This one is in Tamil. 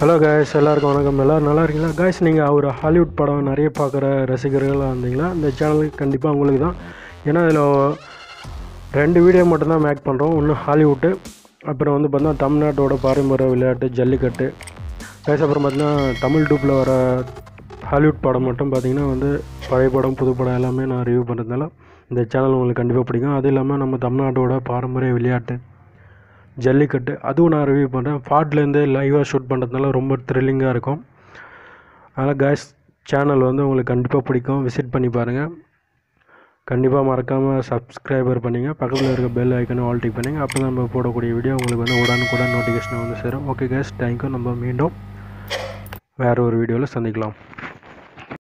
ஹலோ காய்ஸ் எல்லாருக்கும் வணக்கம் எல்லோரும் நல்லா இருக்கீங்களா காய்ஸ் நீங்கள் ஒரு ஹாலிவுட் படம் நிறைய பார்க்குற ரசிகர்களாக இருந்தீங்களா இந்த சேனலுக்கு கண்டிப்பாக உங்களுக்கு தான் ஏன்னா இதில் ரெண்டு வீடியோ மட்டும்தான் மேக் பண்ணுறோம் ஒன்று ஹாலிவுட்டு அப்புறம் வந்து பார்த்தீங்கன்னா தமிழ்நாட்டோட பாரம்பரிய விளையாட்டு ஜல்லிக்கட்டு காய்ஸ் அப்புறம் பார்த்தீங்கன்னா தமிழ் டூப்பில் வர ஹாலிவுட் படம் மட்டும் பார்த்தீங்கன்னா வந்து பழைய படம் புது படம் எல்லாமே நான் ரிவ்யூ பண்ணுறதுனால இந்த சேனல் உங்களுக்கு கண்டிப்பாக பிடிக்கும் அது இல்லாமல் நம்ம தமிழ்நாட்டோட பாரம்பரிய விளையாட்டு ஜல்லிக்கட்டு அதுவும் நான் ரிவ்யூ பண்ணுறேன் ஃபாட்லேருந்து லைவாக ஷூட் பண்ணுறதுனால ரொம்ப த்ரில்லிங்காக இருக்கும் அதனால் கேஸ் சேனல் வந்து உங்களுக்கு கண்டிப்பாக பிடிக்கும் விசிட் பண்ணி பாருங்கள் கண்டிப்பாக மறக்காமல் சப்ஸ்கிரைபர் பண்ணிங்க பக்கத்தில் இருக்க பெல் ஐக்கனை ஆல் டிக் பண்ணுங்க அப்போ தான் நம்ம போடக்கூடிய வீடியோ உங்களுக்கு வந்து உடனுக்குடன் நோட்டிஃபிகேஷன் வந்து சேரும் ஓகே கேஸ் தேங்க்யூ நம்ம மீண்டும் வேறு ஒரு வீடியோவில் சந்திக்கலாம்